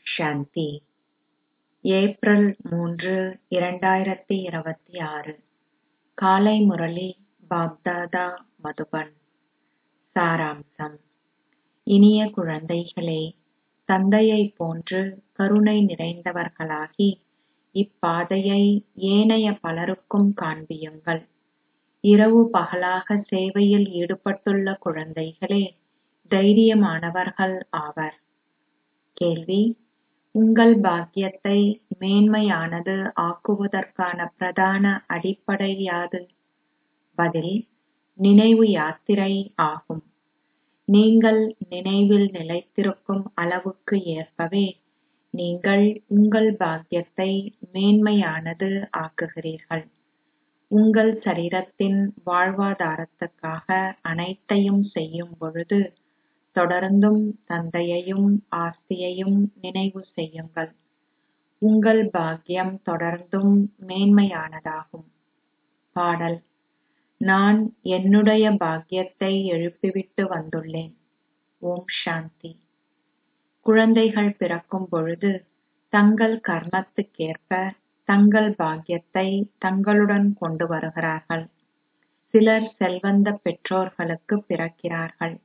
சாந்தி April மூன்று இரண்டாயிரத்தி இருபத்தி ஆறு காலை முரளி பாப்தாதா மதுபன் சாராம்சம் இனிய குழந்தைகளே தந்தையைப் போன்று கருணை நிறைந்தவர்களாகி இப்பாதையை ஏனைய பலருக்கும் காண்பியுங்கள் இரவு பகலாக சேவையில் ஈடுபட்டுள்ள குழந்தைகளே தைரியமானவர்கள் ஆவர் கேள்வி உங்கள் பாக்கியத்தை மேன்மையானது ஆக்குவதற்கான பிரதான அடிப்படை யாது பதில் நினைவு யாத்திரை ஆகும் நீங்கள் நினைவில் நிலைத்திருக்கும் அளவுக்கு ஏற்பவே நீங்கள் உங்கள் பாக்கியத்தை மேன்மையானது ஆக்குகிறீர்கள் உங்கள் சரீரத்தின் வாழ்வாதாரத்துக்காக அனைத்தையும் செய்யும் பொழுது தொடர்ந்தும் தந்தையையும் ஆஸ்தியையும் நினைவு செய்யுங்கள் உங்கள் பாக்கியம் தொடர்ந்தும் மேன்மையானதாகும் பாடல் நான் என்னுடைய பாக்கியத்தை எழுப்பிவிட்டு வந்துள்ளேன் ஓம் சாந்தி குழந்தைகள் பிறக்கும் பொழுது தங்கள் கர்மத்துக்கேற்ப தங்கள் பாக்கியத்தை தங்களுடன் கொண்டு வருகிறார்கள் சிலர் செல்வந்த பெற்றோர்களுக்கு பிறக்கிறார்கள்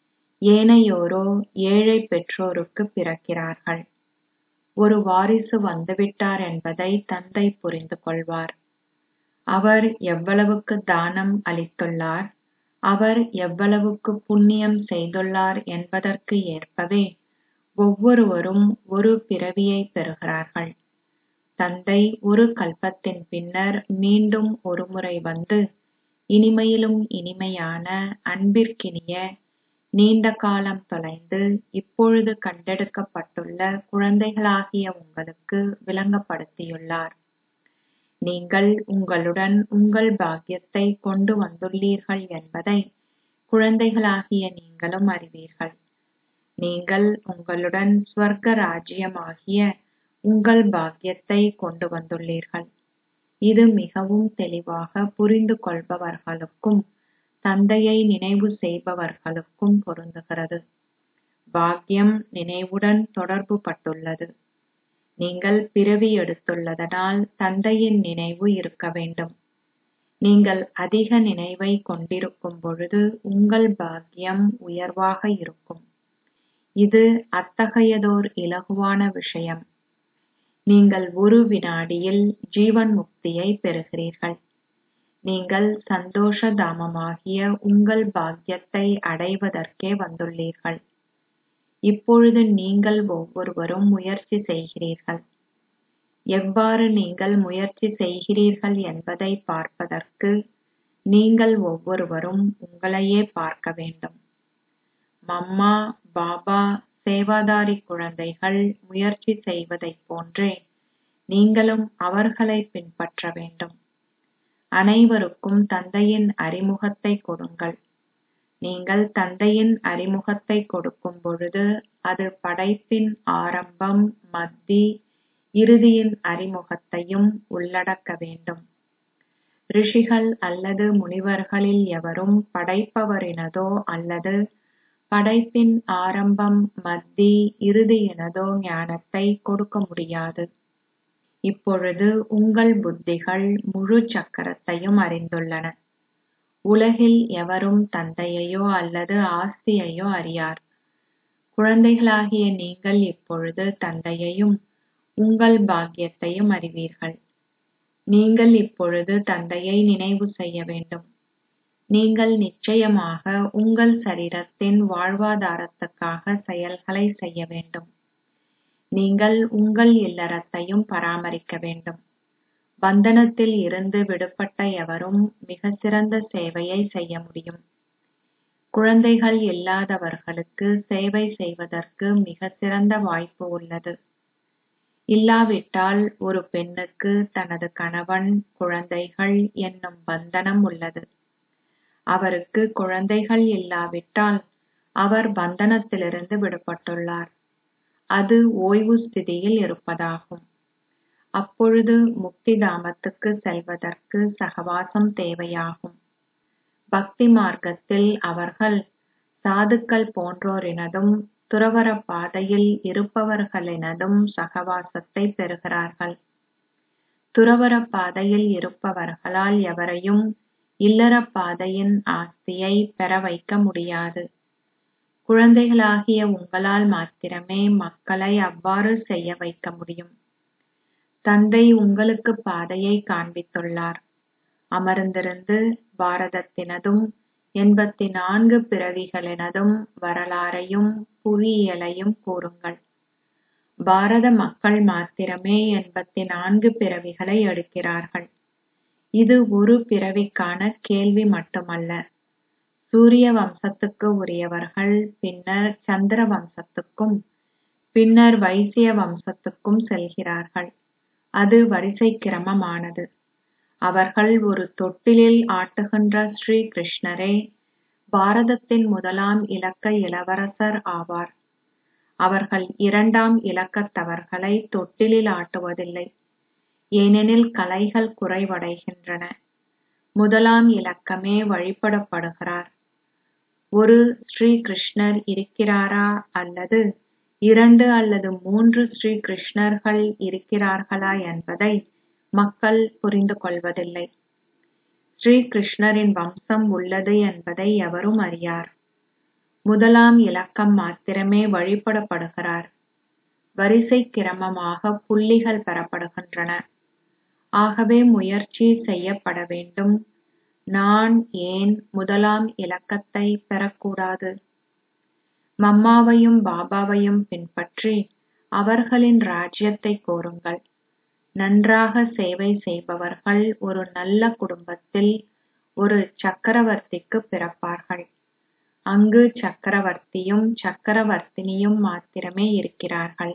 ஏனையோரோ ஏழை பெற்றோருக்கு பிறக்கிறார்கள் ஒரு வாரிசு வந்துவிட்டார் என்பதை தந்தை புரிந்து கொள்வார் அவர் எவ்வளவுக்கு தானம் அளித்துள்ளார் அவர் எவ்வளவுக்கு புண்ணியம் செய்துள்ளார் என்பதற்கு ஏற்பவே ஒவ்வொருவரும் ஒரு பிறவியை பெறுகிறார்கள் தந்தை ஒரு கல்பத்தின் பின்னர் மீண்டும் ஒருமுறை வந்து இனிமையிலும் இனிமையான அன்பிற்கினிய நீண்ட காலம் தொலைந்து இப்பொழுது கண்டெடுக்கப்பட்டுள்ள குழந்தைகளாகிய உங்களுக்கு விளங்கப்படுத்தியுள்ளார் நீங்கள் உங்களுடன் உங்கள் பாக்கியத்தை கொண்டு வந்துள்ளீர்கள் என்பதை குழந்தைகளாகிய நீங்களும் அறிவீர்கள் நீங்கள் உங்களுடன் ஸ்வர்க்க ராஜ்யமாகிய உங்கள் பாக்கியத்தை கொண்டு வந்துள்ளீர்கள் இது மிகவும் தெளிவாக புரிந்து கொள்பவர்களுக்கும் தந்தையை நினைவு செய்பவர்களுக்கும் பொருந்துகிறது பாக்கியம் நினைவுடன் தொடர்பு பட்டுள்ளது நீங்கள் பிறவி எடுத்துள்ளதனால் தந்தையின் நினைவு இருக்க வேண்டும் நீங்கள் அதிக நினைவை கொண்டிருக்கும் பொழுது உங்கள் பாக்கியம் உயர்வாக இருக்கும் இது அத்தகையதோர் இலகுவான விஷயம் நீங்கள் ஒரு வினாடியில் ஜீவன் முக்தியை பெறுகிறீர்கள் நீங்கள் சந்தோஷ தாமமாகிய உங்கள் பாக்கியத்தை அடைவதற்கே வந்துள்ளீர்கள் இப்பொழுது நீங்கள் ஒவ்வொருவரும் முயற்சி செய்கிறீர்கள் எவ்வாறு நீங்கள் முயற்சி செய்கிறீர்கள் என்பதை பார்ப்பதற்கு நீங்கள் ஒவ்வொருவரும் உங்களையே பார்க்க வேண்டும் மம்மா பாபா சேவாதாரி குழந்தைகள் முயற்சி செய்வதைப் போன்றே நீங்களும் அவர்களை பின்பற்ற வேண்டும் அனைவருக்கும் தந்தையின் அறிமுகத்தை கொடுங்கள் நீங்கள் தந்தையின் அறிமுகத்தை கொடுக்கும் பொழுது அது படைப்பின் ஆரம்பம் மத்தி இறுதியின் அறிமுகத்தையும் உள்ளடக்க வேண்டும் ரிஷிகள் அல்லது முனிவர்களில் எவரும் படைப்பவரினதோ அல்லது படைப்பின் ஆரம்பம் மத்தி இறுதியினதோ ஞானத்தை கொடுக்க முடியாது இப்பொழுது உங்கள் புத்திகள் முழு சக்கரத்தையும் அறிந்துள்ளன உலகில் எவரும் தந்தையையோ அல்லது ஆஸ்தியையோ அறியார் குழந்தைகளாகிய நீங்கள் இப்பொழுது தந்தையையும் உங்கள் பாக்கியத்தையும் அறிவீர்கள் நீங்கள் இப்பொழுது தந்தையை நினைவு செய்ய வேண்டும் நீங்கள் நிச்சயமாக உங்கள் சரீரத்தின் வாழ்வாதாரத்துக்காக செயல்களை செய்ய வேண்டும் நீங்கள் உங்கள் இல்லறத்தையும் பராமரிக்க வேண்டும் பந்தனத்தில் இருந்து விடுபட்ட எவரும் மிக சிறந்த சேவையை செய்ய முடியும் குழந்தைகள் இல்லாதவர்களுக்கு சேவை செய்வதற்கு மிக சிறந்த வாய்ப்பு உள்ளது இல்லாவிட்டால் ஒரு பெண்ணுக்கு தனது கணவன் குழந்தைகள் என்னும் பந்தனம் உள்ளது அவருக்கு குழந்தைகள் இல்லாவிட்டால் அவர் பந்தனத்திலிருந்து விடுபட்டுள்ளார் அது ஓய்வு ஸ்திதியில் இருப்பதாகும் அப்பொழுது முக்தி தாமத்துக்கு செல்வதற்கு சகவாசம் தேவையாகும் பக்தி மார்க்கத்தில் அவர்கள் சாதுக்கள் போன்றோரினதும் துறவற பாதையில் இருப்பவர்களினதும் சகவாசத்தை பெறுகிறார்கள் துறவற பாதையில் இருப்பவர்களால் எவரையும் இல்லற பாதையின் ஆஸ்தியை பெற வைக்க முடியாது குழந்தைகளாகிய உங்களால் மாத்திரமே மக்களை அவ்வாறு செய்ய வைக்க முடியும் தந்தை உங்களுக்கு பாதையை காண்பித்துள்ளார் அமர்ந்திருந்து பாரதத்தினதும் எண்பத்தி நான்கு பிறவிகளினதும் வரலாறையும் புவியியலையும் கூறுங்கள் பாரத மக்கள் மாத்திரமே எண்பத்தி நான்கு பிறவிகளை எடுக்கிறார்கள் இது ஒரு பிறவிக்கான கேள்வி மட்டுமல்ல சூரிய வம்சத்துக்கு உரியவர்கள் பின்னர் சந்திர வம்சத்துக்கும் பின்னர் வைசிய வம்சத்துக்கும் செல்கிறார்கள் அது வரிசை கிரமமானது அவர்கள் ஒரு தொட்டிலில் ஆட்டுகின்ற ஸ்ரீ கிருஷ்ணரே பாரதத்தின் முதலாம் இலக்க இளவரசர் ஆவார் அவர்கள் இரண்டாம் இலக்கத்தவர்களை தொட்டிலில் ஆட்டுவதில்லை ஏனெனில் கலைகள் குறைவடைகின்றன முதலாம் இலக்கமே வழிபடப்படுகிறார் ஒரு ஸ்ரீ கிருஷ்ணர் இருக்கிறாரா அல்லது இரண்டு அல்லது மூன்று ஸ்ரீ கிருஷ்ணர்கள் இருக்கிறார்களா என்பதை மக்கள் புரிந்து கொள்வதில்லை ஸ்ரீ கிருஷ்ணரின் வம்சம் உள்ளது என்பதை எவரும் அறியார் முதலாம் இலக்கம் மாத்திரமே வழிபடப்படுகிறார் வரிசை கிரமமாக புள்ளிகள் பெறப்படுகின்றன ஆகவே முயற்சி செய்யப்பட வேண்டும் நான் ஏன் முதலாம் இலக்கத்தை பெறக்கூடாது மம்மாவையும் பாபாவையும் பின்பற்றி அவர்களின் ராஜ்யத்தை கோருங்கள் நன்றாக சேவை செய்பவர்கள் ஒரு நல்ல குடும்பத்தில் ஒரு சக்கரவர்த்திக்கு பிறப்பார்கள் அங்கு சக்கரவர்த்தியும் சக்கரவர்த்தினியும் மாத்திரமே இருக்கிறார்கள்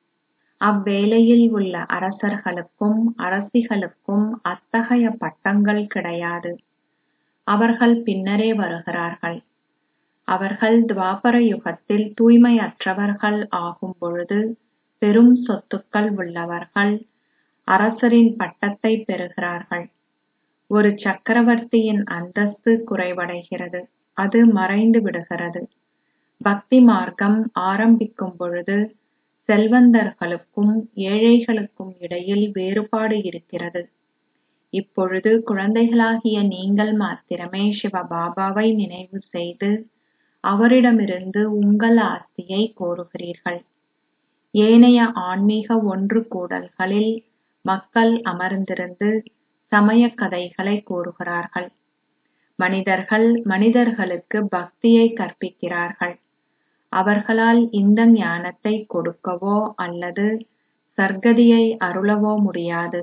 அவ்வேளையில் உள்ள அரசர்களுக்கும் அரசிகளுக்கும் அத்தகைய பட்டங்கள் கிடையாது அவர்கள் பின்னரே வருகிறார்கள் அவர்கள் துவாபர யுகத்தில் தூய்மையற்றவர்கள் ஆகும் பொழுது பெரும் சொத்துக்கள் உள்ளவர்கள் அரசரின் பட்டத்தை பெறுகிறார்கள் ஒரு சக்கரவர்த்தியின் அந்தஸ்து குறைவடைகிறது அது மறைந்து விடுகிறது பக்தி மார்க்கம் ஆரம்பிக்கும் பொழுது செல்வந்தர்களுக்கும் ஏழைகளுக்கும் இடையில் வேறுபாடு இருக்கிறது இப்பொழுது குழந்தைகளாகிய நீங்கள் மாத்திரமே சிவபாபாவை நினைவு செய்து அவரிடமிருந்து உங்கள் ஆஸ்தியை கோருகிறீர்கள் ஏனைய ஆன்மீக ஒன்று கூடல்களில் மக்கள் அமர்ந்திருந்து சமய கதைகளை கூறுகிறார்கள் மனிதர்கள் மனிதர்களுக்கு பக்தியை கற்பிக்கிறார்கள் அவர்களால் இந்த ஞானத்தை கொடுக்கவோ அல்லது சர்க்கதியை அருளவோ முடியாது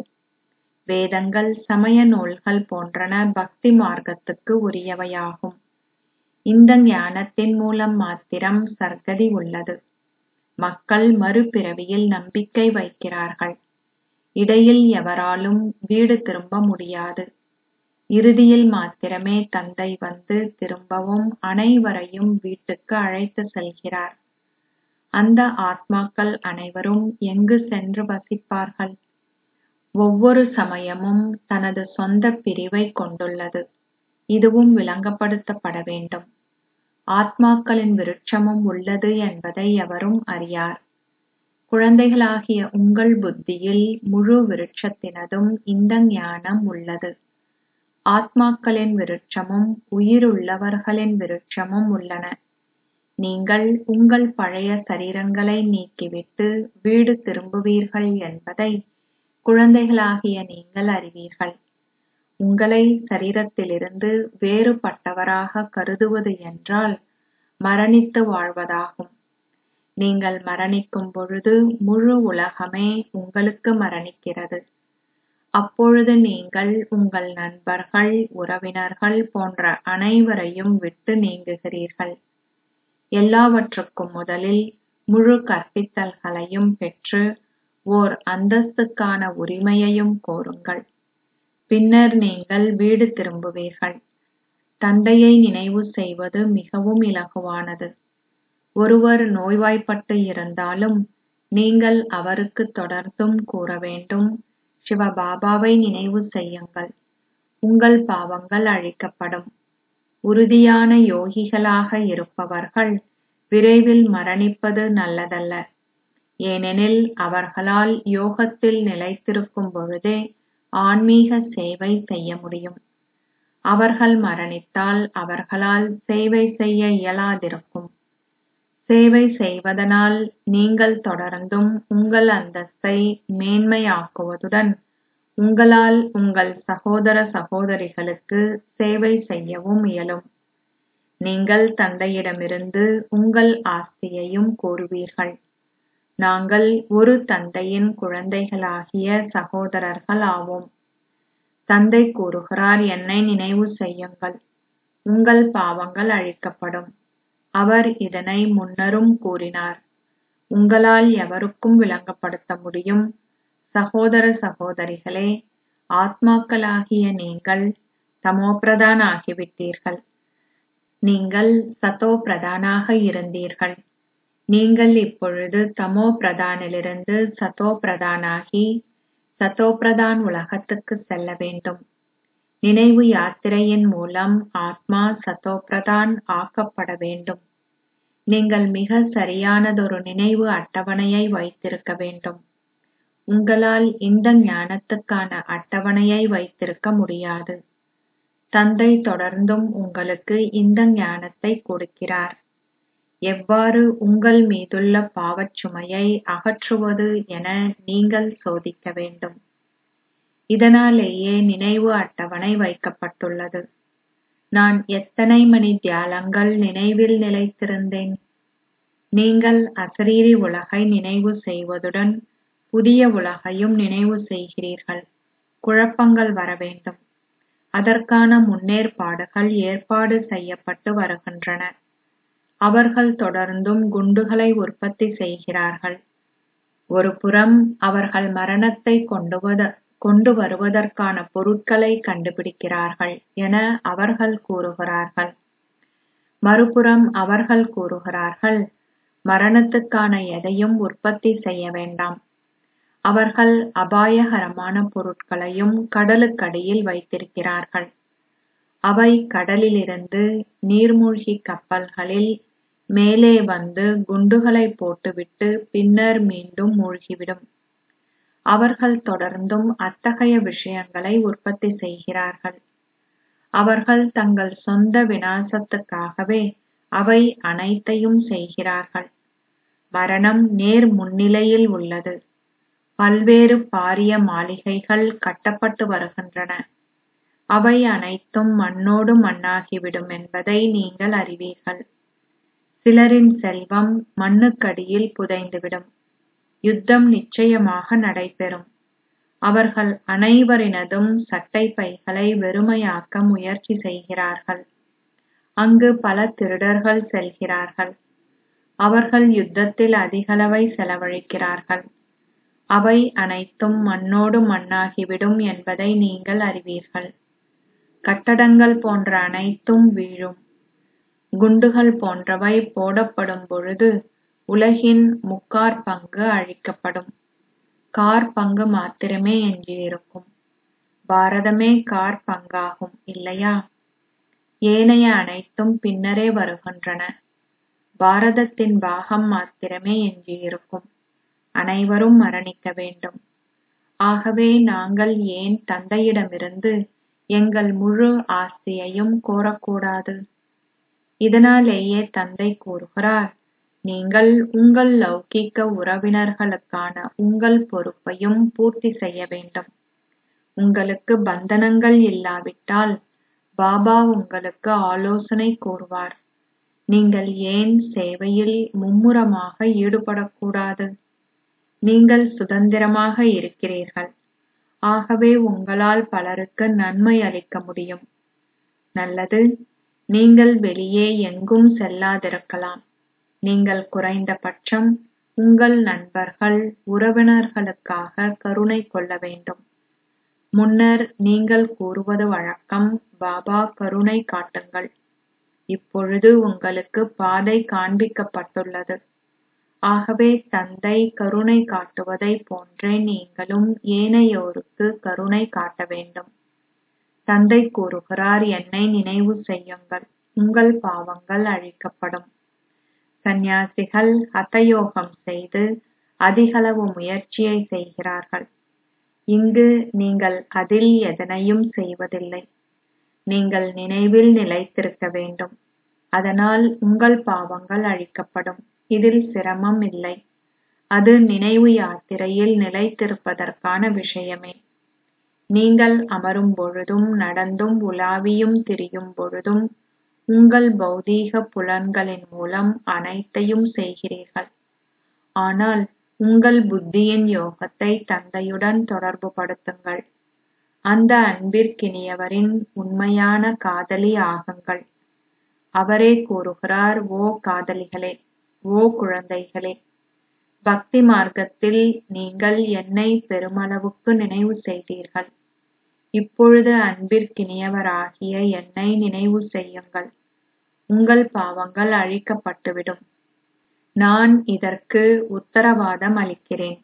வேதங்கள் சமய நூல்கள் போன்றன பக்தி மார்க்கத்துக்கு உரியவையாகும் இந்த ஞானத்தின் மூலம் மாத்திரம் சர்க்கதி உள்ளது மக்கள் மறுபிறவியில் நம்பிக்கை வைக்கிறார்கள் இடையில் எவராலும் வீடு திரும்ப முடியாது இறுதியில் மாத்திரமே தந்தை வந்து திரும்பவும் அனைவரையும் வீட்டுக்கு அழைத்து செல்கிறார் அந்த ஆத்மாக்கள் அனைவரும் எங்கு சென்று வசிப்பார்கள் ஒவ்வொரு சமயமும் தனது சொந்த பிரிவை கொண்டுள்ளது இதுவும் விளங்கப்படுத்தப்பட வேண்டும் ஆத்மாக்களின் விருட்சமும் உள்ளது என்பதை எவரும் அறியார் குழந்தைகளாகிய உங்கள் புத்தியில் முழு விருட்சத்தினதும் இந்த ஞானம் உள்ளது ஆத்மாக்களின் விருட்சமும் உயிருள்ளவர்களின் விருட்சமும் உள்ளன நீங்கள் உங்கள் பழைய சரீரங்களை நீக்கிவிட்டு வீடு திரும்புவீர்கள் என்பதை குழந்தைகளாகிய நீங்கள் அறிவீர்கள் உங்களை சரீரத்திலிருந்து வேறுபட்டவராக கருதுவது என்றால் மரணித்து வாழ்வதாகும் நீங்கள் மரணிக்கும் பொழுது முழு உலகமே உங்களுக்கு மரணிக்கிறது அப்பொழுது நீங்கள் உங்கள் நண்பர்கள் உறவினர்கள் போன்ற அனைவரையும் விட்டு நீங்குகிறீர்கள் எல்லாவற்றுக்கும் முதலில் முழு கற்பித்தல்களையும் பெற்று ஓர் அந்தஸ்துக்கான உரிமையையும் கோருங்கள் பின்னர் நீங்கள் வீடு திரும்புவீர்கள் தந்தையை நினைவு செய்வது மிகவும் இலகுவானது ஒருவர் நோய்வாய்ப்பட்டு இருந்தாலும் நீங்கள் அவருக்கு தொடர்ந்தும் கூற வேண்டும் சிவபாபாவை நினைவு செய்யுங்கள் உங்கள் பாவங்கள் அழிக்கப்படும் உறுதியான யோகிகளாக இருப்பவர்கள் விரைவில் மரணிப்பது நல்லதல்ல ஏனெனில் அவர்களால் யோகத்தில் நிலைத்திருக்கும் பொழுதே ஆன்மீக சேவை செய்ய முடியும் அவர்கள் மரணித்தால் அவர்களால் சேவை செய்ய இயலாதிருக்கும் சேவை செய்வதனால் நீங்கள் தொடர்ந்தும் உங்கள் அந்தஸ்தை மேன்மையாக்குவதுடன் உங்களால் உங்கள் சகோதர சகோதரிகளுக்கு சேவை செய்யவும் இயலும் நீங்கள் தந்தையிடமிருந்து உங்கள் ஆஸ்தியையும் கோருவீர்கள் நாங்கள் ஒரு தந்தையின் குழந்தைகளாகிய சகோதரர்கள் ஆவோம் தந்தை கூறுகிறார் என்னை நினைவு செய்யுங்கள் உங்கள் பாவங்கள் அழிக்கப்படும் அவர் இதனை முன்னரும் கூறினார் உங்களால் எவருக்கும் விளங்கப்படுத்த முடியும் சகோதர சகோதரிகளே ஆத்மாக்களாகிய நீங்கள் தமோபிரதான் ஆகிவிட்டீர்கள் நீங்கள் சதோ பிரதானாக இருந்தீர்கள் நீங்கள் இப்பொழுது தமோ பிரதானிலிருந்து சதோ பிரதானாகி சதோ பிரதான் உலகத்துக்கு செல்ல வேண்டும் நினைவு யாத்திரையின் மூலம் ஆத்மா சதோ பிரதான் ஆக்கப்பட வேண்டும் நீங்கள் மிக சரியானதொரு நினைவு அட்டவணையை வைத்திருக்க வேண்டும் உங்களால் இந்த ஞானத்துக்கான அட்டவணையை வைத்திருக்க முடியாது தந்தை தொடர்ந்தும் உங்களுக்கு இந்த ஞானத்தை கொடுக்கிறார் எவ்வாறு உங்கள் மீதுள்ள பாவச் சுமையை அகற்றுவது என நீங்கள் சோதிக்க வேண்டும் இதனாலேயே நினைவு அட்டவணை வைக்கப்பட்டுள்ளது நான் எத்தனை மணி தியாலங்கள் நினைவில் நிலைத்திருந்தேன் நீங்கள் அசரீரி உலகை நினைவு செய்வதுடன் புதிய உலகையும் நினைவு செய்கிறீர்கள் குழப்பங்கள் வர வேண்டும் அதற்கான முன்னேற்பாடுகள் ஏற்பாடு செய்யப்பட்டு வருகின்றன அவர்கள் தொடர்ந்தும் குண்டுகளை உற்பத்தி செய்கிறார்கள் ஒரு புறம் அவர்கள் மரணத்தை கொண்டுவத கொண்டு வருவதற்கான பொருட்களை கண்டுபிடிக்கிறார்கள் என அவர்கள் கூறுகிறார்கள் மறுபுறம் அவர்கள் கூறுகிறார்கள் மரணத்துக்கான எதையும் உற்பத்தி செய்ய வேண்டாம் அவர்கள் அபாயகரமான பொருட்களையும் கடலுக்கடியில் வைத்திருக்கிறார்கள் அவை கடலிலிருந்து நீர்மூழ்கி கப்பல்களில் மேலே வந்து குண்டுகளை போட்டுவிட்டு பின்னர் மீண்டும் மூழ்கிவிடும் அவர்கள் தொடர்ந்தும் அத்தகைய விஷயங்களை உற்பத்தி செய்கிறார்கள் அவர்கள் தங்கள் சொந்த விநாசத்துக்காகவே அவை அனைத்தையும் செய்கிறார்கள் மரணம் நேர் முன்னிலையில் உள்ளது பல்வேறு பாரிய மாளிகைகள் கட்டப்பட்டு வருகின்றன அவை அனைத்தும் மண்ணோடு மண்ணாகிவிடும் என்பதை நீங்கள் அறிவீர்கள் சிலரின் செல்வம் மண்ணுக்கடியில் புதைந்துவிடும் யுத்தம் நிச்சயமாக நடைபெறும் அவர்கள் அனைவரினதும் சட்டை பைகளை வெறுமையாக்க முயற்சி செய்கிறார்கள் அங்கு பல திருடர்கள் செல்கிறார்கள் அவர்கள் யுத்தத்தில் அதிகளவை செலவழிக்கிறார்கள் அவை அனைத்தும் மண்ணோடு மண்ணாகிவிடும் என்பதை நீங்கள் அறிவீர்கள் கட்டடங்கள் போன்ற அனைத்தும் வீழும் குண்டுகள் போன்றவை போடப்படும் பொழுது உலகின் முக்காற் பங்கு அழிக்கப்படும் கார் பங்கு மாத்திரமே எஞ்சியிருக்கும் பாரதமே கார் பங்காகும் இல்லையா ஏனைய அனைத்தும் பின்னரே வருகின்றன பாரதத்தின் பாகம் மாத்திரமே எஞ்சியிருக்கும் அனைவரும் மரணிக்க வேண்டும் ஆகவே நாங்கள் ஏன் தந்தையிடமிருந்து எங்கள் முழு ஆஸ்தியையும் கோரக்கூடாது இதனாலேயே தந்தை கூறுகிறார் நீங்கள் உங்கள் லௌகிக்க உறவினர்களுக்கான உங்கள் பொறுப்பையும் பூர்த்தி செய்ய வேண்டும் உங்களுக்கு பந்தனங்கள் இல்லாவிட்டால் பாபா உங்களுக்கு ஆலோசனை கூறுவார் நீங்கள் ஏன் சேவையில் மும்முரமாக ஈடுபடக்கூடாது நீங்கள் சுதந்திரமாக இருக்கிறீர்கள் ஆகவே உங்களால் பலருக்கு நன்மை அளிக்க முடியும் நல்லது நீங்கள் வெளியே எங்கும் செல்லாதிருக்கலாம் நீங்கள் குறைந்தபட்சம் உங்கள் நண்பர்கள் உறவினர்களுக்காக கருணை கொள்ள வேண்டும் முன்னர் நீங்கள் கூறுவது வழக்கம் பாபா கருணை காட்டுங்கள் இப்பொழுது உங்களுக்கு பாதை காண்பிக்கப்பட்டுள்ளது ஆகவே தந்தை கருணை காட்டுவதை போன்றே நீங்களும் ஏனையோருக்கு கருணை காட்ட வேண்டும் தந்தை கூறுகிறார் என்னை நினைவு செய்யுங்கள் உங்கள் பாவங்கள் அழிக்கப்படும் சந்நியாசிகள் ஹதயோகம் செய்து அதிகளவு முயற்சியை செய்கிறார்கள் இங்கு நீங்கள் அதில் எதனையும் செய்வதில்லை நீங்கள் நினைவில் நிலைத்திருக்க வேண்டும் அதனால் உங்கள் பாவங்கள் அழிக்கப்படும் இதில் சிரமம் இல்லை அது நினைவு யாத்திரையில் நிலைத்திருப்பதற்கான விஷயமே நீங்கள் அமரும் பொழுதும் நடந்தும் உலாவியும் திரியும் பொழுதும் உங்கள் பௌதீக புலன்களின் மூலம் அனைத்தையும் செய்கிறீர்கள் ஆனால் உங்கள் புத்தியின் யோகத்தை தந்தையுடன் தொடர்பு படுத்துங்கள் அந்த அன்பிற்கினியவரின் உண்மையான காதலி ஆகுங்கள் அவரே கூறுகிறார் ஓ காதலிகளே ஓ குழந்தைகளே பக்தி மார்க்கத்தில் நீங்கள் என்னை பெருமளவுக்கு நினைவு செய்தீர்கள் இப்பொழுது அன்பிற்கினியவராகிய என்னை நினைவு செய்யுங்கள் உங்கள் பாவங்கள் அழிக்கப்பட்டுவிடும் நான் இதற்கு உத்தரவாதம் அளிக்கிறேன்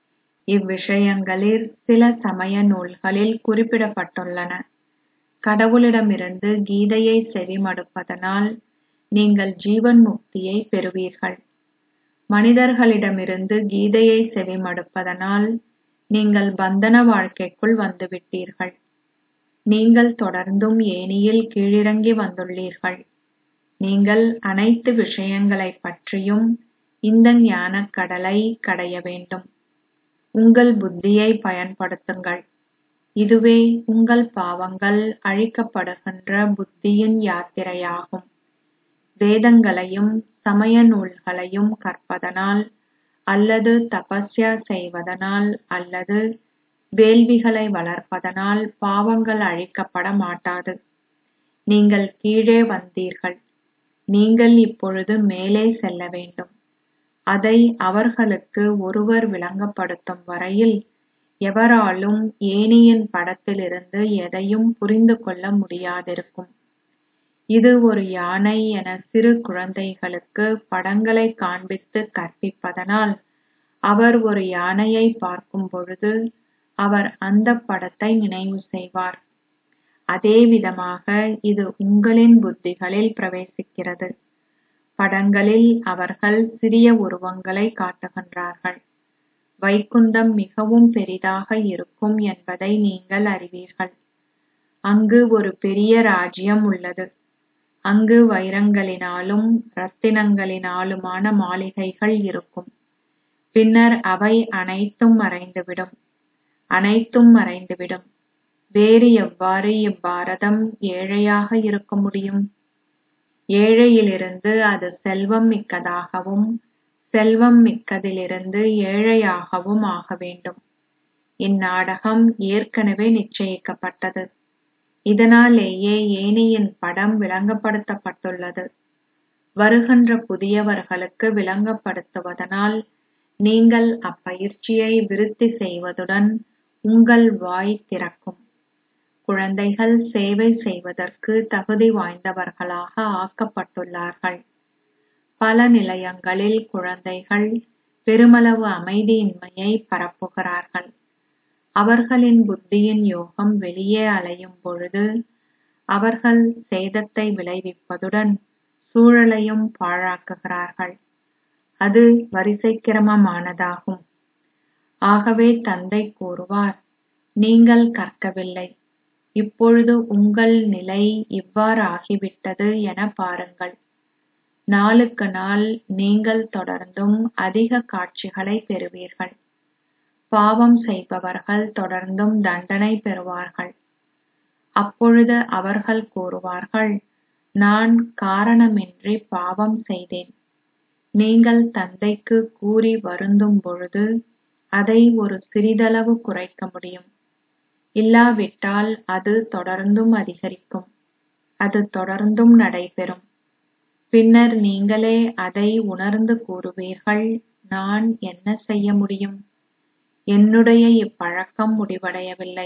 இவ்விஷயங்களில் சில சமய நூல்களில் குறிப்பிடப்பட்டுள்ளன கடவுளிடமிருந்து கீதையை செவிமடுப்பதனால் நீங்கள் ஜீவன் முக்தியை பெறுவீர்கள் மனிதர்களிடமிருந்து கீதையை செவிமடுப்பதனால் நீங்கள் பந்தன வாழ்க்கைக்குள் வந்துவிட்டீர்கள் நீங்கள் தொடர்ந்தும் ஏணியில் கீழிறங்கி வந்துள்ளீர்கள் நீங்கள் அனைத்து விஷயங்களைப் பற்றியும் இந்த ஞானக் கடலை கடைய வேண்டும் உங்கள் புத்தியை பயன்படுத்துங்கள் இதுவே உங்கள் பாவங்கள் அழிக்கப்படுகின்ற புத்தியின் யாத்திரையாகும் வேதங்களையும் சமய நூல்களையும் கற்பதனால் அல்லது தபஸ்யா செய்வதனால் அல்லது வேள்விகளை வளர்ப்பதனால் பாவங்கள் அழிக்கப்பட மாட்டாது நீங்கள் கீழே வந்தீர்கள் நீங்கள் இப்பொழுது மேலே செல்ல வேண்டும் அதை அவர்களுக்கு ஒருவர் விளங்கப்படுத்தும் வரையில் எவராலும் ஏணியின் படத்திலிருந்து எதையும் புரிந்து கொள்ள முடியாதிருக்கும் இது ஒரு யானை என சிறு குழந்தைகளுக்கு படங்களை காண்பித்து கற்பிப்பதனால் அவர் ஒரு யானையை பார்க்கும் பொழுது அவர் அந்த படத்தை நினைவு செய்வார் அதே விதமாக இது உங்களின் புத்திகளில் பிரவேசிக்கிறது படங்களில் அவர்கள் சிறிய உருவங்களை காட்டுகின்றார்கள் வைகுந்தம் மிகவும் பெரிதாக இருக்கும் என்பதை நீங்கள் அறிவீர்கள் அங்கு ஒரு பெரிய ராஜ்யம் உள்ளது அங்கு வைரங்களினாலும் ரத்தினங்களினாலுமான மாளிகைகள் இருக்கும் பின்னர் அவை அனைத்தும் மறைந்துவிடும் அனைத்தும் மறைந்துவிடும் வேறு எவ்வாறு இப்பாரதம் ஏழையாக இருக்க முடியும் ஏழையிலிருந்து அது செல்வம் மிக்கதாகவும் செல்வம் மிக்கதிலிருந்து ஏழையாகவும் ஆக வேண்டும் இந்நாடகம் ஏற்கனவே நிச்சயிக்கப்பட்டது இதனாலேயே ஏணியின் படம் விளங்கப்படுத்தப்பட்டுள்ளது வருகின்ற புதியவர்களுக்கு விளங்கப்படுத்துவதனால் நீங்கள் அப்பயிற்சியை விருத்தி செய்வதுடன் உங்கள் வாய் திறக்கும் குழந்தைகள் சேவை செய்வதற்கு தகுதி வாய்ந்தவர்களாக ஆக்கப்பட்டுள்ளார்கள் பல நிலையங்களில் குழந்தைகள் பெருமளவு அமைதியின்மையை பரப்புகிறார்கள் அவர்களின் புத்தியின் யோகம் வெளியே அலையும் பொழுது அவர்கள் சேதத்தை விளைவிப்பதுடன் சூழலையும் பாழாக்குகிறார்கள் அது வரிசைக்கிரமமானதாகும் ஆகவே தந்தை கூறுவார் நீங்கள் கற்கவில்லை இப்பொழுது உங்கள் நிலை இவ்வாறு ஆகிவிட்டது என பாருங்கள் நாளுக்கு நாள் நீங்கள் தொடர்ந்தும் அதிக காட்சிகளை பெறுவீர்கள் பாவம் செய்பவர்கள் தொடர்ந்தும் தண்டனை பெறுவார்கள் அப்பொழுது அவர்கள் கூறுவார்கள் நான் காரணமின்றி பாவம் செய்தேன் நீங்கள் தந்தைக்கு கூறி வருந்தும் பொழுது அதை ஒரு சிறிதளவு குறைக்க முடியும் இல்லாவிட்டால் அது தொடர்ந்தும் அதிகரிக்கும் அது தொடர்ந்தும் நடைபெறும் பின்னர் நீங்களே அதை உணர்ந்து கூறுவீர்கள் நான் என்ன செய்ய முடியும் என்னுடைய இப்பழக்கம் முடிவடையவில்லை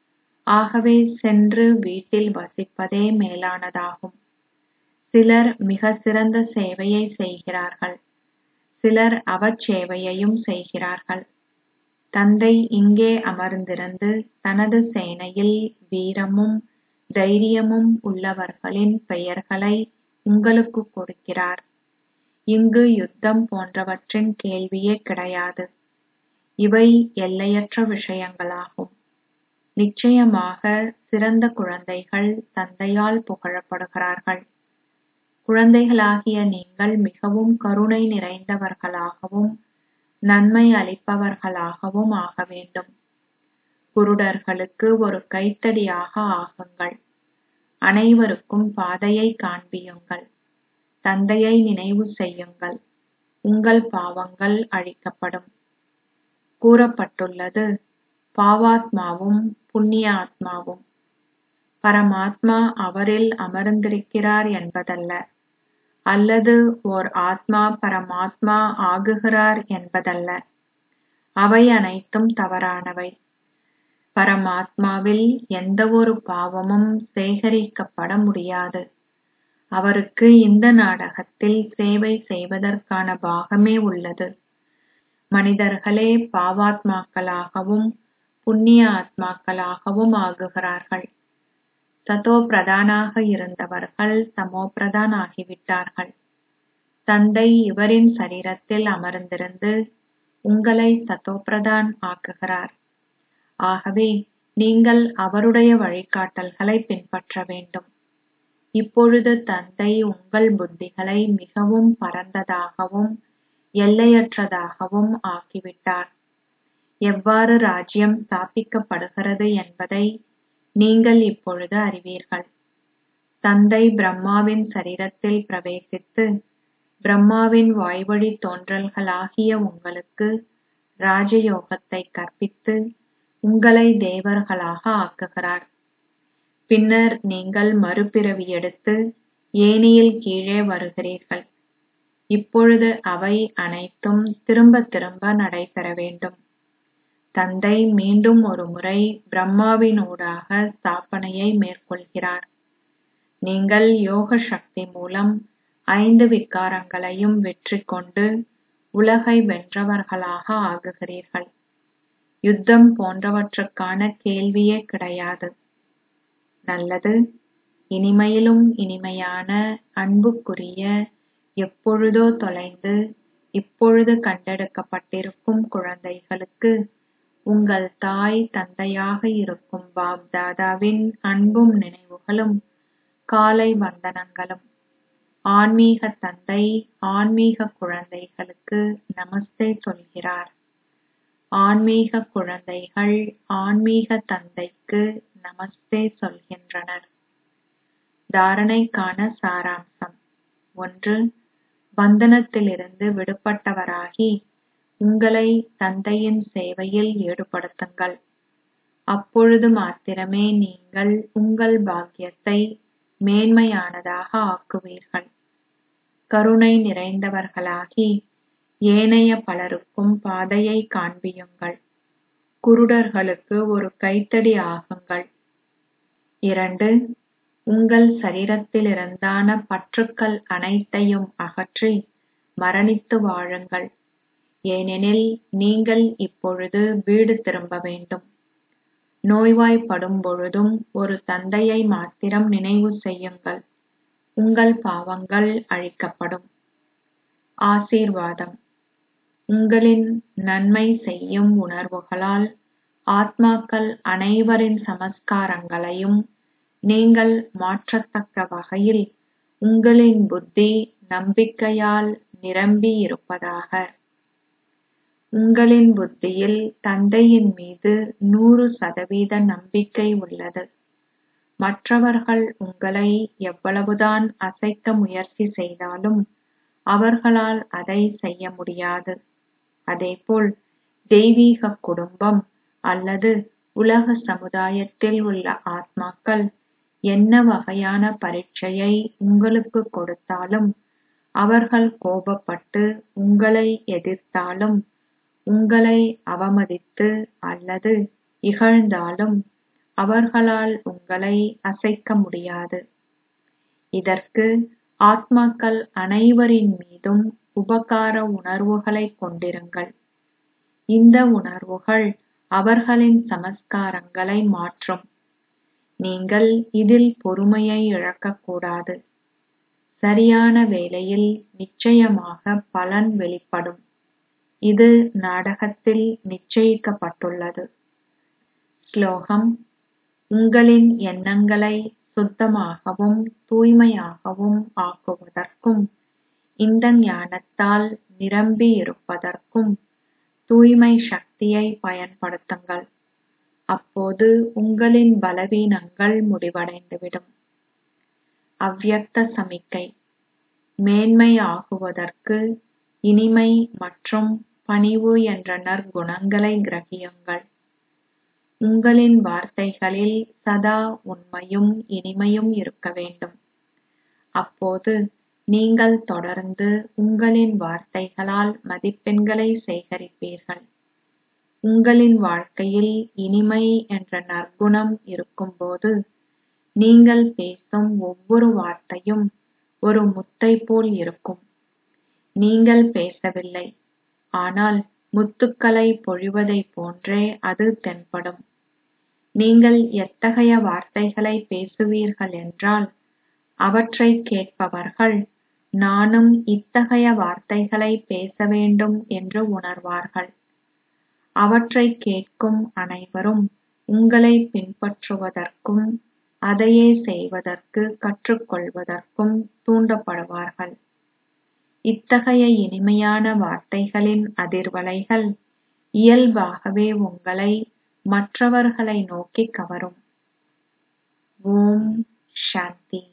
ஆகவே சென்று வீட்டில் வசிப்பதே மேலானதாகும் சிலர் மிக சிறந்த சேவையை செய்கிறார்கள் சிலர் அவச்சேவையையும் செய்கிறார்கள் தந்தை இங்கே அமர்ந்திருந்து தனது சேனையில் வீரமும் தைரியமும் உள்ளவர்களின் பெயர்களை உங்களுக்கு கொடுக்கிறார் இங்கு யுத்தம் போன்றவற்றின் கேள்வியே கிடையாது இவை எல்லையற்ற விஷயங்களாகும் நிச்சயமாக சிறந்த குழந்தைகள் தந்தையால் புகழப்படுகிறார்கள் குழந்தைகளாகிய நீங்கள் மிகவும் கருணை நிறைந்தவர்களாகவும் நன்மை அளிப்பவர்களாகவும் ஆக வேண்டும் குருடர்களுக்கு ஒரு கைத்தடியாக ஆகுங்கள் அனைவருக்கும் பாதையை காண்பியுங்கள் தந்தையை நினைவு செய்யுங்கள் உங்கள் பாவங்கள் அழிக்கப்படும் கூறப்பட்டுள்ளது பாவாத்மாவும் புண்ணிய ஆத்மாவும் பரமாத்மா அவரில் அமர்ந்திருக்கிறார் என்பதல்ல அல்லது ஓர் ஆத்மா பரமாத்மா ஆகுகிறார் என்பதல்ல அவை அனைத்தும் தவறானவை பரமாத்மாவில் எந்தவொரு பாவமும் சேகரிக்கப்பட முடியாது அவருக்கு இந்த நாடகத்தில் சேவை செய்வதற்கான பாகமே உள்ளது மனிதர்களே பாவாத்மாக்களாகவும் புண்ணிய ஆத்மாக்களாகவும் ஆகுகிறார்கள் சதோ பிரதானாக இருந்தவர்கள் தமோ பிரதான் ஆகிவிட்டார்கள் தந்தை இவரின் சரீரத்தில் அமர்ந்திருந்து உங்களை சதோபிரதான் ஆக்குகிறார் ஆகவே நீங்கள் அவருடைய வழிகாட்டல்களை பின்பற்ற வேண்டும் இப்பொழுது தந்தை உங்கள் புத்திகளை மிகவும் பரந்ததாகவும் எல்லையற்றதாகவும் ஆக்கிவிட்டார் எவ்வாறு ராஜ்யம் ஸ்தாபிக்கப்படுகிறது என்பதை நீங்கள் இப்பொழுது அறிவீர்கள் தந்தை பிரம்மாவின் சரீரத்தில் பிரவேசித்து பிரம்மாவின் வாய்வழி தோன்றல்களாகிய உங்களுக்கு ராஜயோகத்தை கற்பித்து உங்களை தேவர்களாக ஆக்குகிறார் பின்னர் நீங்கள் மறுபிறவி எடுத்து ஏனியில் கீழே வருகிறீர்கள் இப்பொழுது அவை அனைத்தும் திரும்ப திரும்ப நடைபெற வேண்டும் தந்தை மீண்டும் ஒரு முறை பிரம்மாவினூடாக ஸ்தாபனையை மேற்கொள்கிறார் நீங்கள் யோக சக்தி மூலம் ஐந்து விகாரங்களையும் வெற்றி கொண்டு உலகை வென்றவர்களாக ஆகுகிறீர்கள் யுத்தம் போன்றவற்றுக்கான கேள்வியே கிடையாது நல்லது இனிமையிலும் இனிமையான அன்புக்குரிய எப்பொழுதோ தொலைந்து இப்பொழுது கண்டெடுக்கப்பட்டிருக்கும் குழந்தைகளுக்கு உங்கள் தாய் தந்தையாக இருக்கும் பாப் தாதாவின் அன்பும் நினைவுகளும் காலை வந்தனங்களும் ஆன்மீக தந்தை ஆன்மீக குழந்தைகளுக்கு நமஸ்தே சொல்கிறார் ஆன்மீக குழந்தைகள் ஆன்மீக தந்தைக்கு நமஸ்தே சொல்கின்றனர் தாரணைக்கான சாராம்சம் ஒன்று பந்தனத்திலிருந்து விடுபட்டவராகி உங்களை தந்தையின் சேவையில் ஈடுபடுத்துங்கள் அப்பொழுது மாத்திரமே நீங்கள் உங்கள் பாக்கியத்தை மேன்மையானதாக ஆக்குவீர்கள் கருணை நிறைந்தவர்களாகி ஏனைய பலருக்கும் பாதையை காண்பியுங்கள் குருடர்களுக்கு ஒரு கைத்தடி ஆகுங்கள் இரண்டு உங்கள் சரீரத்திலிருந்தான பற்றுக்கள் அனைத்தையும் அகற்றி மரணித்து வாழுங்கள் ஏனெனில் நீங்கள் இப்பொழுது வீடு திரும்ப வேண்டும் நோய்வாய்ப்படும் பொழுதும் ஒரு தந்தையை மாத்திரம் நினைவு செய்யுங்கள் உங்கள் பாவங்கள் அழிக்கப்படும் ஆசீர்வாதம் உங்களின் நன்மை செய்யும் உணர்வுகளால் ஆத்மாக்கள் அனைவரின் சமஸ்காரங்களையும் நீங்கள் மாற்றத்தக்க வகையில் உங்களின் புத்தி நம்பிக்கையால் நிரம்பி இருப்பதாக உங்களின் புத்தியில் தந்தையின் மீது நூறு சதவீத நம்பிக்கை உள்ளது மற்றவர்கள் உங்களை எவ்வளவுதான் அசைக்க முயற்சி செய்தாலும் அவர்களால் அதை செய்ய முடியாது அதேபோல் தெய்வீக குடும்பம் அல்லது உலக சமுதாயத்தில் உள்ள ஆத்மாக்கள் என்ன வகையான பரீட்சையை உங்களுக்கு கொடுத்தாலும் அவர்கள் கோபப்பட்டு உங்களை எதிர்த்தாலும் உங்களை அவமதித்து அல்லது இகழ்ந்தாலும் அவர்களால் உங்களை அசைக்க முடியாது இதற்கு ஆத்மாக்கள் அனைவரின் மீதும் உபகார உணர்வுகளை கொண்டிருங்கள் இந்த உணர்வுகள் அவர்களின் சமஸ்காரங்களை மாற்றும் நீங்கள் இதில் பொறுமையை இழக்கக்கூடாது சரியான வேளையில் நிச்சயமாக பலன் வெளிப்படும் இது நாடகத்தில் நிச்சயிக்கப்பட்டுள்ளது ஸ்லோகம் உங்களின் எண்ணங்களை சுத்தமாகவும் தூய்மையாகவும் ஆக்குவதற்கும் இந்த ஞானத்தால் நிரம்பியிருப்பதற்கும் தூய்மை சக்தியை பயன்படுத்துங்கள் அப்போது உங்களின் பலவீனங்கள் முடிவடைந்துவிடும் அவ்யக்த சமிக்கை மேன்மை ஆகுவதற்கு இனிமை மற்றும் பணிவு என்ற நற்குணங்களை கிரகியுங்கள் உங்களின் வார்த்தைகளில் சதா உண்மையும் இனிமையும் இருக்க வேண்டும் அப்போது நீங்கள் தொடர்ந்து உங்களின் வார்த்தைகளால் மதிப்பெண்களை சேகரிப்பீர்கள் உங்களின் வாழ்க்கையில் இனிமை என்ற நற்குணம் இருக்கும்போது நீங்கள் பேசும் ஒவ்வொரு வார்த்தையும் ஒரு முத்தை போல் இருக்கும் நீங்கள் பேசவில்லை ஆனால் முத்துக்களை பொழிவதைப் போன்றே அது தென்படும் நீங்கள் எத்தகைய வார்த்தைகளை பேசுவீர்கள் என்றால் அவற்றைக் கேட்பவர்கள் நானும் இத்தகைய வார்த்தைகளை பேச வேண்டும் என்று உணர்வார்கள் அவற்றைக் கேட்கும் அனைவரும் உங்களை பின்பற்றுவதற்கும் அதையே செய்வதற்கு கற்றுக்கொள்வதற்கும் தூண்டப்படுவார்கள் இத்தகைய இனிமையான வார்த்தைகளின் அதிர்வலைகள் இயல்பாகவே உங்களை மற்றவர்களை நோக்கி கவரும் ஓம் சாந்தி